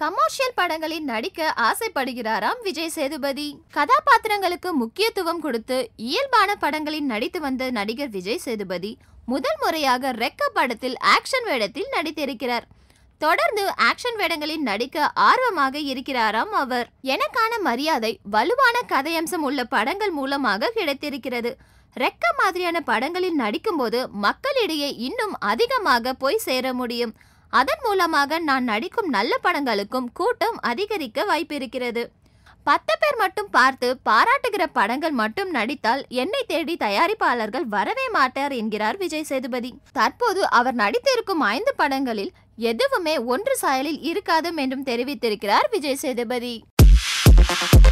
commercial படங்களில் நடிக்க ஆசைப்படுகிறாராம் விஜய் சேதுபதி கதாபாத்திரங்களுக்கு முக்கியத்துவம் கொடுத்து இயல்பான படங்களில் நடித்து வந்த நடிகர் விஜய் சேதுபதி முதல் முறையாக ரெக்க படத்தில் ஆக்ஷன் வேடத்தில் நடித்திருக்கிறார் தொடர்ந்து ஆக்ஷன் வேடங்களில் நடிக்க ஆர்வமாக இருக்கிறாராம் அவர் எனக்கான மரியாதை வலுவான கதையம்சம் உள்ள படங்கள் மூலமாக கிடைத்திருக்கிறது ரெக்க மாதிரியான படங்களில் நடிக்கும்போது மக்களிடையே இன்னும் அதிகமாக போய் சேர முடியும் அதன் மூலமாக நான் நடிக்கும் நல்ல படங்களுக்கும் கூட்டம் அதிகரிக்க வாய்ப்பிருக்கிறது பத்து பேர் மட்டும் பார்த்து பாராட்டுகிற படங்கள் மட்டும் நடித்தால் என்னை தேடி தயாரிப்பாளர்கள் வரவே மாட்டார் என்கிறார் விஜய் சேதுபதி தற்போது அவர் நடித்திருக்கும் ஐந்து படங்களில் எதுவுமே ஒன்று சாயலில் இருக்காது என்றும் தெரிவித்திருக்கிறார் விஜய் சேதுபதி